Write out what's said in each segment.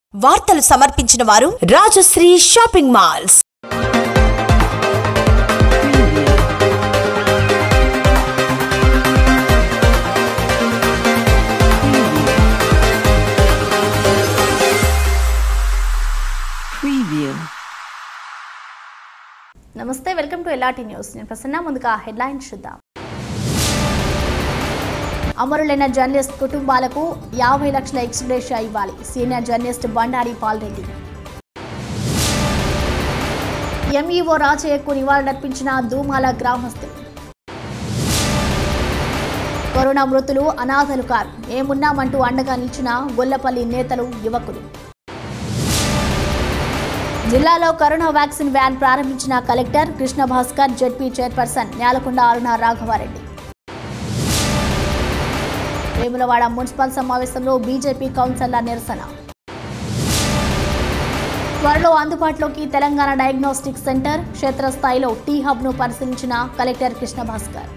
వార్తలు సమర్పించిన వారు రాజశ్రీ షాపింగ్ మాల్స్ Preview. నమస్తే వెల్కమ్ టు ఎల్ఆర్టీ న్యూస్ నేను ప్రసన్న ముందుగా హెడ్లైన్స్ చూద్దాం అమరులైన జర్నలిస్ట్ కుటుంబాలకు యాభై లక్షల ఎక్స్గ్రేషియా ఇవ్వాలి senior journalist Bandari Palreddy MEO రాజయ్యకు నివాళులర్పించిన దూమాల గ్రామస్తులు కరోనా మృతులు అనాథలు కారు ఏమున్నామంటూ అండగా నిలిచిన గొల్లపల్లి నేతలు యువకులు జిల్లాలో కరోనా వ్యాక్సిన్ వ్యాన్ ప్రారంభించిన collector Krishna Bhaskar ZP chairperson Nelakonda Aruna Raghavareddy Vemulawada municipal సమావేశంలో బీజేపీ కౌన్సిలర్ల నిరసన త్వరలో అందుబాటులోకి తెలంగాణ డయాగ్నోస్టిక్ సెంటర్ క్షేత్రస్థాయిలో టీ హబ్ను పరిశీలించిన కలెక్టర్ కృష్ణ భాస్కర్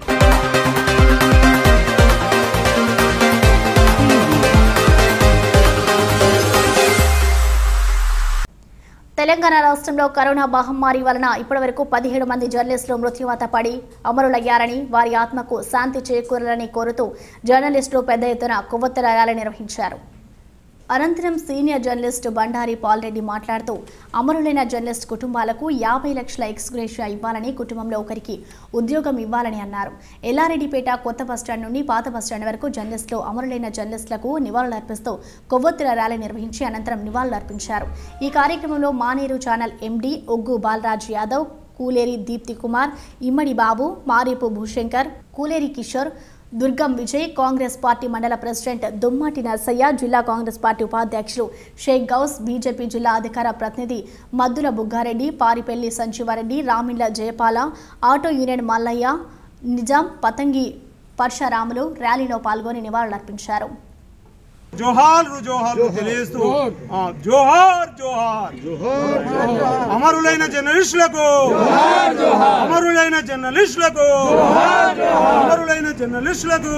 తెలంగాణ రాష్ట్రంలో కరోనా మహమ్మారి వలన ఇప్పటివరకు పదిహేడు మంది జర్నలిస్టులు మృత్యువాత పడి అమరులయ్యారని వారి ఆత్మకు శాంతి చేకూరాలని కోరుతూ జర్నలిస్టులు పెద్ద ఎత్తున కొవ్వొత్తుల ర్యాలీ నిర్వహించారు అనంతరం సీనియర్ జర్నలిస్ట్ బండారి పాల్రెడ్డి మాట్లాడుతూ అమరులైన జర్నలిస్ట్ కుటుంబాలకు యాభై లక్షల ఎక్స్గ్రేషియా ఇవ్వాలని కుటుంబంలో ఒకరికి ఉద్యోగం ఇవ్వాలని అన్నారు ఎల్లారెడ్డిపేట కొత్త బస్టాండ్ నుండి పాత బస్టాండ్ వరకు జర్నలిస్టులు అమరులైన జర్నలిస్టులకు నివాళులర్పిస్తూ కొవ్వొత్తుల ర్యాలీ నిర్వహించి అనంతరం నివాళులర్పించారు ఈ కార్యక్రమంలో Maneru channel MD Oggu Balraj Yadav Kooleri Deepthi Kumar Immadi Babu Marepu Bhushankar Kooleri Kishore Durgam Vijay Congress party మండల ప్రెసిడెంట్ దుమ్మాటి నర్సయ్య జిల్లా కాంగ్రెస్ పార్టీ ఉపాధ్యక్షులు షేక్ గౌస్ బీజేపీ జిల్లా అధికార ప్రతినిధి మద్దుల బుగ్గారెడ్డి పారిపెల్లి సంజీవారెడ్డి రామిళ్ల జయపాల ఆటో యూనియన్ మల్లయ్య నిజాం పతంగి పర్షరాములు ర్యాలీలో పాల్గొని నివాళులర్పించారు జోహార్ జోహార్ తెలియజేస్తూ ఆ, జోహార్ జోహార్ అమరులైన జర్నలిస్టులకు అమరులైన జర్నలిస్టులకు అమరులైన జర్నలిస్టులకు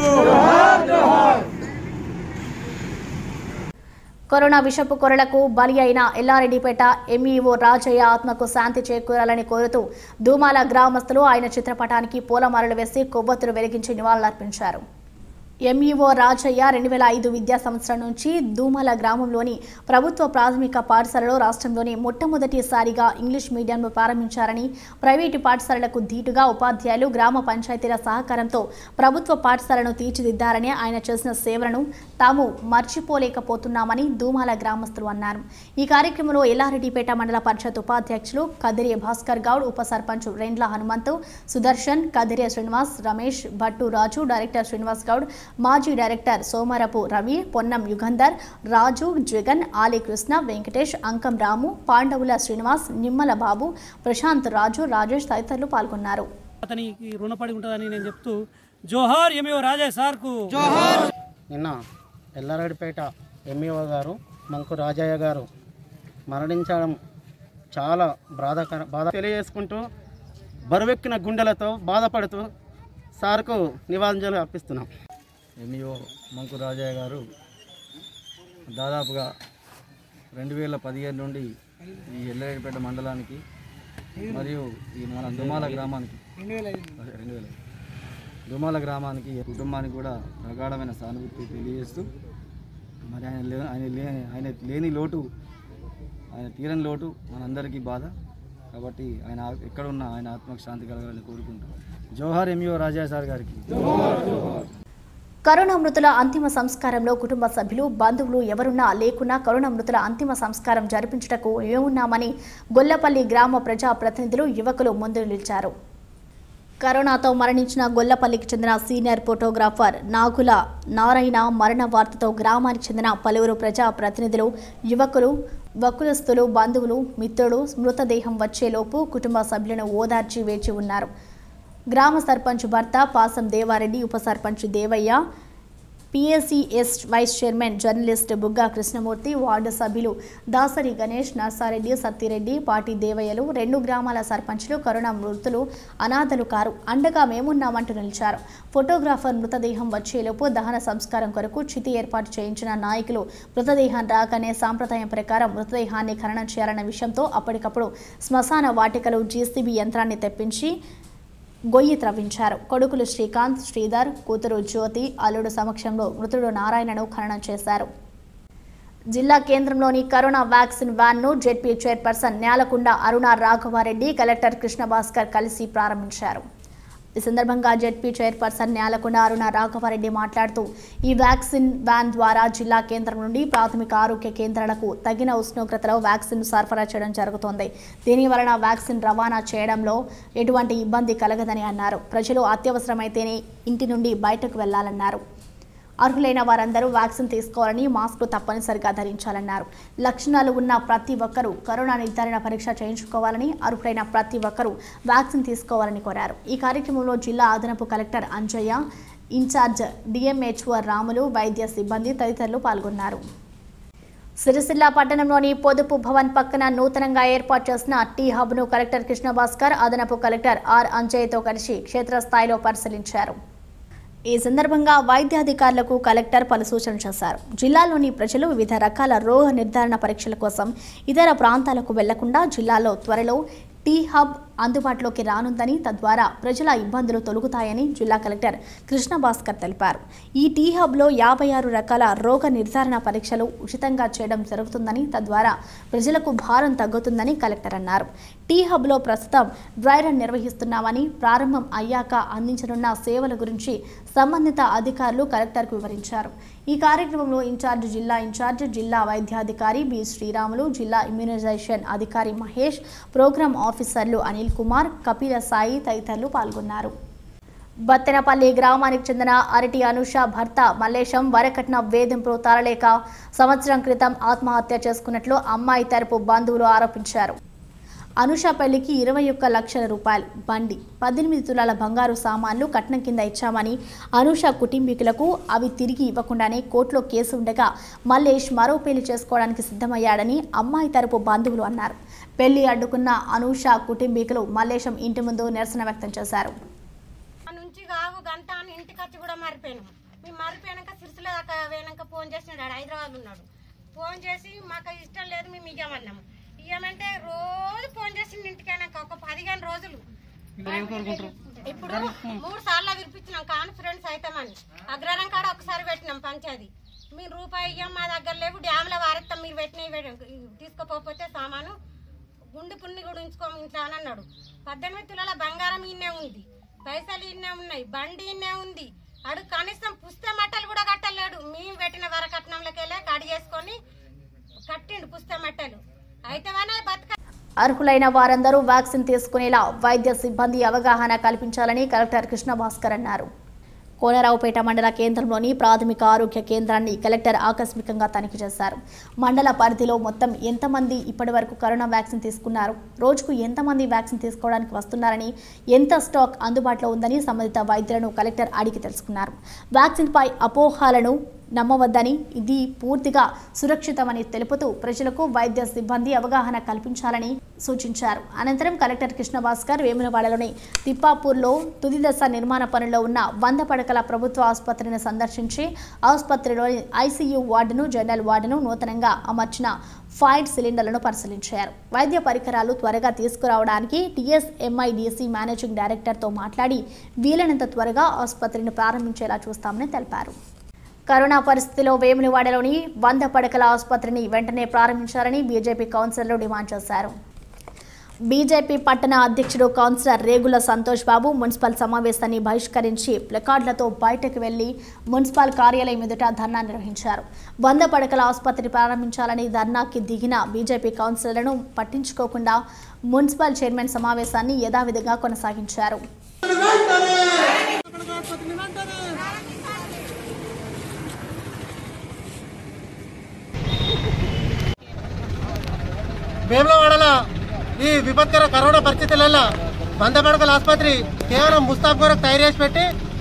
కరోనా విషపు కొరలకు బలి అయిన ఎల్లారెడ్డిపేట ఎంఈఓ రాజయ్య ఆత్మకు శాంతి చేకూరాలని కోరుతూ దూమాల గ్రామస్తులు ఆయన చిత్రపటానికి పూలమాలలు వేసి కొవ్వొత్తులు వెలిగించి నివాళులర్పించారు ఎంఈఓ రాజయ్య రెండు వేల ఐదు విద్యా సంవత్సరం నుంచి దూమల గ్రామంలోని ప్రభుత్వ ప్రాథమిక పాఠశాలలో రాష్ట్రంలోని మొట్టమొదటిసారిగా ఇంగ్లీష్ మీడియంను ప్రారంభించారని ప్రైవేటు పాఠశాలలకు ధీటుగా ఉపాధ్యాయులు గ్రామ పంచాయతీల సహకారంతో ప్రభుత్వ పాఠశాలను తీర్చిదిద్దారని ఆయన చేసిన సేవలను తాము మర్చిపోలేకపోతున్నామని దూమాల గ్రామస్తులు అన్నారు ఈ కార్యక్రమంలో ఎల్లారెడ్డిపేట మండల పరిషత్ ఉపాధ్యక్షులు కదిరి భాస్కర్ గౌడ్ ఉప సర్పంచ్ రెండ్ల హనుమంతు సుదర్శన్ కదిరి శ్రీనివాస్ రమేష్ భట్టు రాజు డైరెక్టర్ శ్రీనివాస్ గౌడ్ మాజీ డైరెక్టర్ సోమరపు రవి పొన్నం యుగంధర్ రాజు జగన్ ఆలి కృష్ణ వెంకటేష్ అంకం రాము పాండవుల శ్రీనివాస్ నిమ్మల బాబు ప్రశాంత్ రాజు రాజేష్ తదితరులు పాల్గొన్నారు అతనికి రుణపడి ఉంటుందని నేను చెప్తూ జోహార్ ఎంఏ రాజా సార్కు నిన్న ఎల్లారెడ్డిపేట ఎంఈఓ గారు మంకు రాజయ్య గారు మరణించడం చాలా బాధాకర బాధ తెలియజేసుకుంటూ బరువెక్కిన గుండెలతో బాధపడుతూ సార్కు నివాళులు అర్పిస్తున్నాం ఎంఈఓ మంకు రాజయ్య గారు దాదాపుగా రెండు వేల పదిహేను నుండి ఈ ఎల్లారెడ్డిపేట మండలానికి మరియు ఈ మన దుమాల గ్రామానికి రెండు వేల దుమాల గ్రామానికి ఈ కుటుంబానికి కూడా ప్రగాఢమైన సానుభూతి తెలియజేస్తూ మరి ఆయన లే ఆయన లే ఆయన లేని లోటు ఆయన తీరని లోటు మనందరికీ బాధ కాబట్టి ఆయన ఆ- ఎక్కడున్నా ఆయన ఆత్మకు శాంతి కలగాలని కోరుకుంటాం జోహార్ ఎంఈఓ రాజయ్య సార్ గారికి కరోనా మృతుల అంతిమ సంస్కారంలో కుటుంబ సభ్యులు బంధువులు ఎవరున్నా లేకున్నా కరోనా మృతుల అంతిమ సంస్కారం జరిపించుటకు ఏమున్నామని గొల్లపల్లి గ్రామ ప్రజా ప్రతినిధులు యువకులు ముందు నిలిచారు కరోనాతో మరణించిన గొల్లపల్లికి చెందిన సీనియర్ ఫోటోగ్రాఫర్ నాగుల నారాయణ మరణ వార్తతో గ్రామానికి చెందిన పలువురు ప్రజా ప్రతినిధులు యువకులు వకులస్తులు బంధువులు మిత్రుడు మృతదేహం వచ్చేలోపు కుటుంబ సభ్యులను ఓదార్చి వేచి ఉన్నారు గ్రామ సర్పంచ్ భర్త పాసం దేవారెడ్డి ఉప sarpanch Devaiah PSCS vice chairman journalist Bugga Krishnamurthy ward సభ్యులు దాసరి గణేష్ నర్సారెడ్డి సత్తిరెడ్డి పాటి దేవయ్యలు రెండు గ్రామాల సర్పంచ్లు కరోనా మృతులు అనాథలు కారు అండగా మేమున్నామంటూ నిలిచారు ఫోటోగ్రాఫర్ మృతదేహం వచ్చేలోపు దహన సంస్కారం కొరకు చితి ఏర్పాటు చేయించిన నాయకులు మృతదేహం రాగానే సాంప్రదాయం ప్రకారం మృతదేహాన్ని ఖననం చేయాలన్న విషయంతో అప్పటికప్పుడు శ్మశాన వాటికలు జీసీబీ యంత్రాన్ని తెప్పించి గొయ్యి త్రవ్వించారు కొడుకులు శ్రీకాంత్ శ్రీధర్ కూతురు జ్యోతి అల్లుడు సమక్షంలో మృతుడు నారాయణను ఖననం చేశారు జిల్లా కేంద్రంలోని కరోనా వ్యాక్సిన్ వ్యాన్ను ZP chairperson Nelakonda Aruna Raghavareddy collector Krishna Bhaskar కలిసి ప్రారంభించారు ఈ సందర్భంగా జెడ్పీ చైర్పర్సన్ నేలకొండ అరుణ రాఘవారెడ్డి మాట్లాడుతూ ఈ వ్యాక్సిన్ వ్యాన్ ద్వారా జిల్లా కేంద్రం నుండి ప్రాథమిక ఆరోగ్య కేంద్రాలకు తగిన ఉష్ణోగ్రతలో వ్యాక్సిన్ సరఫరా చేయడం జరుగుతోంది దీని వలన వ్యాక్సిన్ రవాణా చేయడంలో ఎటువంటి ఇబ్బంది కలగదని అన్నారు ప్రజలు అత్యవసరమైతేనే ఇంటి నుండి బయటకు వెళ్లాలన్నారు అర్హులైన వారందరూ వ్యాక్సిన్ తీసుకోవాలని మాస్క్లు తప్పనిసరిగా ధరించాలన్నారు లక్షణాలు ఉన్న ప్రతి ఒక్కరూ కరోనా నిర్ధారణ పరీక్ష చేయించుకోవాలని అర్హులైన ప్రతి ఒక్కరూ వ్యాక్సిన్ తీసుకోవాలని కోరారు ఈ కార్యక్రమంలో జిల్లా అదనపు collector Anjaiah in charge DMHO Ramulu వైద్య సిబ్బంది తదితరులు పాల్గొన్నారు సిరిసిల్ల పట్టణంలోని పొదుపు భవన్ పక్కన నూతనంగా ఏర్పాటు చేసిన టీ హబ్ను కలెక్టర్ కృష్ణభాస్కర్ అదనపు కలెక్టర్ ఆర్ అంజయ్యతో కలిసి క్షేత్రస్థాయిలో పరిశీలించారు ఈ సందర్భంగా వైద్యాధికారులకు కలెక్టర్ పలు సూచనలు చేశారు జిల్లాలోని ప్రజలు వివిధ రకాల రోగ నిర్ధారణ పరీక్షల కోసం ఇతర ప్రాంతాలకు వెళ్లకుండా జిల్లాలో త్వరలో టీ హబ్ అందుబాటులోకి రానుందని తద్వారా ప్రజల ఇబ్బందులు తొలగుతాయని జిల్లా కలెక్టర్ కృష్ణ భాస్కర్ తెలిపారు ఈ టీ హబ్లో యాభై ఆరు రకాల రోగ నిర్ధారణ పరీక్షలు ఉచితంగా చేయడం జరుగుతుందని తద్వారా ప్రజలకు భారం తగ్గుతుందని కలెక్టర్ అన్నారు టీ హబ్లో ప్రస్తుతం డ్రై రన్ నిర్వహిస్తున్నామని ప్రారంభం అయ్యాక అందించనున్న సేవల గురించి సంబంధిత అధికారులు కలెక్టర్కు వివరించారు ఈ కార్యక్రమంలో ఇన్ఛార్జ్ జిల్లా ఇన్ఛార్జ్ జిల్లా వైద్యాధికారి బి శ్రీరాములు జిల్లా ఇమ్యునైజేషన్ అధికారి మహేష్ ప్రోగ్రాం ఆఫీసర్లు అనిల్ కుమార్ కపిల సాయి తదితరులు పాల్గొన్నారు బత్తెనపల్లి గ్రామానికి చెందిన అరటి అనుష భర్త మల్లేశం వరకట్న వేధింపులు తారలేక సంవత్సరం క్రితం ఆత్మహత్య చేసుకున్నట్లు అమ్మాయి తరపు బంధువులు ఆరోపించారు అనుష పెళ్లికి ఇరవై ఒక్క లక్షల రూపాయలు బండి పద్దెనిమిది తులాల బంగారు సామాన్లు కట్నం కింద ఇచ్చామని అనుష కుటుంబీకులకు అవి తిరిగి ఇవ్వకుండానే కోర్టులో కేసు ఉండగా మల్లేష్ మరో పెళ్లి చేసుకోవడానికి సిద్ధమయ్యాడని అమ్మాయి తరపు బంధువులు అన్నారు పెళ్లి అడ్డుకున్న అనూష కుటుంబీకులు మల్లేశం ఇంటి ముందు నిరసన వ్యక్తం చేశారు ఆ నుంచి కావు గంట అని ఇంటికి వచ్చి కూడా మారిపోయినాం మేము మారిపోయాక సిరిసిల దాకా పోయినాక ఫోన్ చేసినాడు ఆడ హైదరాబాద్ ఉన్నాడు ఫోన్ చేసి మాకు ఇష్టం లేదు మేము ఇయ్యమన్నాము ఇయ్యమంటే రోజు ఫోన్ చేసిండు ఇంటికి అయినాక ఒక పదిహేను రోజులు ఇప్పుడు మూడు సార్లు వినిపించినాం కాన్ఫరెన్స్ అవుతామని అగ్రహారం కాడ ఒకసారి పెట్టినాం పంచాయతీ మీరు రూపాయి ఇయ్యం మా దగ్గర లేవు డ్యామ్లో వారెత్తాం మీరు పెట్టిన తీసుకోకపోతే సామాను గుండు పుణ్ణి కూడా ఉంచుకోము ఇంట్లో అని అన్నాడు పద్దెనిమిది తులాల బంగారం ఇన్నే ఉంది పైసలు ఇన్నే ఉన్నాయి బండి ఇన్నే ఉంది అడు కనీసం పుస్తే మట్టలు కూడా కట్టలేడు మేము పెట్టిన వరకట్నంలోకి వెళ్ళి కడిగేసుకొని కట్టిండు పుస్తే మట్టలు అయితే బతక అర్హులైన వారందరూ వ్యాక్సిన్ తీసుకునేలా వైద్య సిబ్బంది అవగాహన కల్పించాలని కలెక్టర్ కృష్ణ భాస్కర్ అన్నారు కోనరావుపేట మండల కేంద్రంలోని ప్రాథమిక ఆరోగ్య కేంద్రాన్ని కలెక్టర్ ఆకస్మికంగా తనిఖీ చేశారు మండల పరిధిలో మొత్తం ఎంతమంది ఇప్పటివరకు కరోనా వ్యాక్సిన్ తీసుకున్నారు రోజుకు ఎంతమంది వ్యాక్సిన్ తీసుకోవడానికి వస్తున్నారని ఎంత స్టాక్ అందుబాటులో ఉందని సంబంధిత వైద్యులను కలెక్టర్ అడిగి తెలుసుకున్నారు వ్యాక్సిన్పై అపోహాలను నమ్మవద్దని ఇది పూర్తిగా సురక్షితమని తెలుపుతూ ప్రజలకు వైద్య సిబ్బంది అవగాహన కల్పించాలని సూచించారు అనంతరం కలెక్టర్ కృష్ణభాస్కర్ వేములవాడలోని తిప్పాపూర్లో తుది దశ నిర్మాణ పనుల్లో ఉన్న వంద పడకల ప్రభుత్వ ఆసుపత్రిని సందర్శించి ఆసుపత్రిలోని ఐసీయూ వార్డును జనరల్ వార్డును నూతనంగా అమర్చిన ఫైర్ సిలిండర్లను పరిశీలించారు వైద్య పరికరాలు త్వరగా తీసుకురావడానికి టీఎస్ఎంఐడిసి మేనేజింగ్ డైరెక్టర్తో మాట్లాడి వీలైనంత త్వరగా ఆసుపత్రిని ప్రారంభించేలా చూస్తామని తెలిపారు కరోనా పరిస్థితిలో వేములవాడలోని వంద పడకల ఆసుపత్రిని వెంటనే ప్రారంభించాలని బీజేపీ కౌన్సిలర్లు డిమాండ్ చేశారు బీజేపీ పట్టణ అధ్యక్షుడు కౌన్సిలర్ రేగుల సంతోష్ బాబు మున్సిపల్ సమావేశాన్ని బహిష్కరించి ప్లకార్డులతో బయటకు వెళ్లి మున్సిపల్ కార్యాలయం ఎదుట ధర్నా నిర్వహించారు వంద పడకల ఆసుపత్రి ప్రారంభించాలని ధర్నాకి దిగిన బీజేపీ కౌన్సిలర్లను పట్టించుకోకుండా మున్సిపల్ చైర్మన్ సమావేశాన్ని యథావిధిగా కొనసాగించారు వేములవాడల ఈ విపత్కర కరోనా పరిస్థితులలో వంద పడకల ఆసుపత్రి కేవలం ముస్తాబ్ కొరకు తయారు చేసి పెట్టి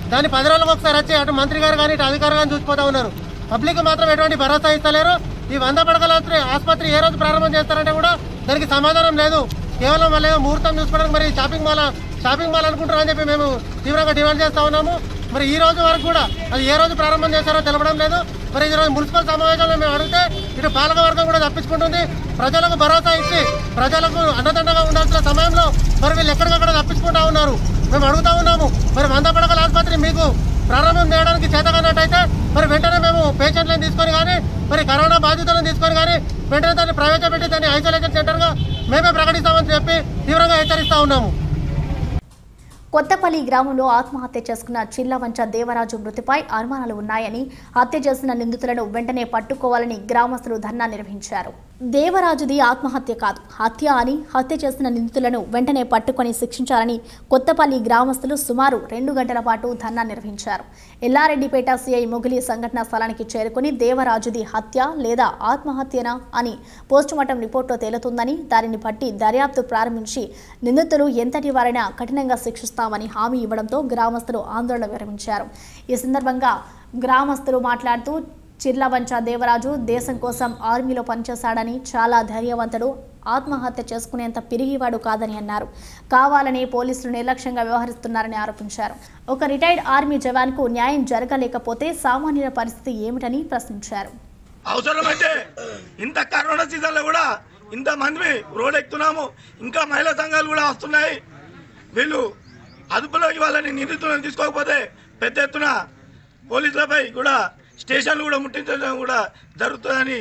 దాన్ని పది రోజులకు ఒకసారి వచ్చి అటు మంత్రి గారు కానీ ఇటు అధికారులు కానీ చూసిపోతా ఉన్నారు పబ్లిక్ మాత్రం ఎటువంటి భరోసా ఇస్తలేరు ఈ వంద పడకల ఆస్పత్రి- ఆసుపత్రి ఏ రోజు ప్రారంభం చేస్తారంటే కూడా దానికి సమాధానం లేదు కేవలం వాళ్ళు ఏమో ముహూర్తం చూసుకోవడానికి మరి షాపింగ్ మాల్ షాపింగ్ మాల్ అనుకుంటారు అని చెప్పి మేము తీవ్రంగా డిమాండ్ చేస్తా ఉన్నాము మరి ఈ రోజు వరకు కూడా అది ఏ రోజు ప్రారంభం చేశారో తెలపడం లేదు మరి ఈ రోజు మున్సిపల్ సమావేశంలో మేము అడిగితే ఇటు పాలక వర్గం కూడా తప్పించుకుంటుంది ప్రజలకు భరోసా ఇచ్చి ప్రజలకు అండదండగా ఉండాల్సిన సమయంలో మరి వీళ్ళు ఎక్కడికక్కడ తప్పించుకుంటా ఉన్నారు మేము అడుగుతా ఉన్నాము మరి వంద పడకల ఆసుపత్రి మీకు ప్రారంభం చేయడానికి చేతకన్నట్టయితే మరి వెంటనే మేము పేషెంట్లను తీసుకొని కానీ మరి కరోనా బాధితులను తీసుకొని కానీ వెంటనే దాన్ని ప్రవేశపెట్టి దాన్ని ఐసోలేషన్ సెంటర్గా మేమే ప్రకటిస్తామని చెప్పి తీవ్రంగా హెచ్చరిస్తా ఉన్నాము కొత్తపల్లి గ్రామంలో ఆత్మహత్య చేసుకున్న చిల్లవంచ దేవరాజు మృతిపై అనుమానాలు ఉన్నాయని హత్య చేసిన నిందితులను వెంటనే పట్టుకోవాలని గ్రామస్తులు ధర్నా నిర్వహించారు దేవరాజుది ఆత్మహత్య కాదు హత్య అని హత్య చేసిన నిందితులను వెంటనే పట్టుకొని శిక్షించాలని కొత్తపల్లి గ్రామస్తులు సుమారు రెండు గంటల పాటు ధర్నా నిర్వహించారు ఎల్లారెడ్డిపేట సిఐ మొగిలి సంఘటనా స్థలానికి చేరుకుని దేవరాజుది హత్య లేదా ఆత్మహత్యనా అని పోస్టుమార్టం రిపోర్టులో తేలుతుందని దానిని బట్టి దర్యాప్తు ప్రారంభించి నిందితులు ఎంతటి వారైనా కఠినంగా శిక్షిస్తామని హామీ ఇవ్వడంతో గ్రామస్తులు ఆందోళన విరమించారు ఈ సందర్భంగా గ్రామస్తులు మాట్లాడుతూ చిర్లవంచ దేవరాజు దేశం కోసం ఆర్మీలో పనిచేశాడని చాలా ధైర్యవంతుడు ఆత్మహత్య చేసుకునేంత పిరిగివాడు కాదని అన్నారు కావాలని పోలీసులు నిర్లక్ష్యంగా వ్యవహరిస్తున్నారని ఆరోపించారు ఒక రిటైర్డ్ ఆర్మీ జవాన్కు న్యాయం జరగలేకపోతే సామాన్యుల పరిస్థితి ఏమిటని ప్రశ్నించారు అవసరమైతే ఇంత కరోనా సీజన్లో కూడా ఇంత మంది రోడ్ ఎక్కుతున్నాము ఇంకా మహిళా సంఘాలు కూడా వస్తున్నాయి వీళ్ళు అదుపులోకి వాళ్ళని నిందితులను తీసుకోకపోతే పెద్ద ఎత్తున పోలీసులపై కూడా స్టేషన్లు కూడా ముట్టించడం కూడా జరుగుతుందని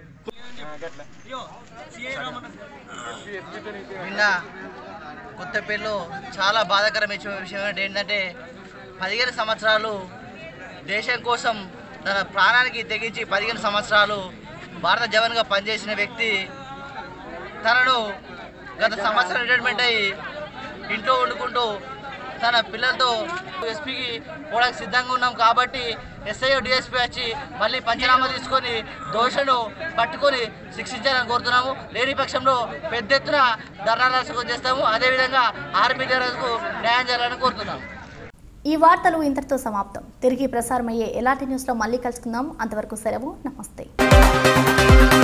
నిన్న కొత్తపేటలో చాలా బాధాకరమైన విషయం విషయం ఏంటంటే పదిహేను సంవత్సరాలు దేశం కోసం తన ప్రాణానికి తెగించి పదిహేను సంవత్సరాలు భారత జవాన్గా పనిచేసిన వ్యక్తి తనను గత సంవత్సరం రిటైర్మెంట్ అయ్యి ఇంట్లో వండుకుంటూ తన పిల్లలతో ఎస్పీకి పోవడానికి సిద్ధంగా ఉన్నాం కాబట్టి ఎస్ఐ డిఎస్పీ వచ్చి మళ్ళీ పంచనామా తీసుకొని దోషులను పట్టుకొని శిక్షించాలని కోరుతున్నాము లేని పక్షంలో పెద్ద ఎత్తున ధర్నాలు చేస్తాము అదేవిధంగా ఆర్మీ కు న్యాయం చేయాలని కోరుతున్నాము ఈ వార్తలు ఇంతటితో సమాప్తం తిరిగి ప్రసారమయ్యే ఎలాంటి న్యూస్లో మళ్ళీ కలుసుకుందాం అంతవరకు సెలవు నమస్తే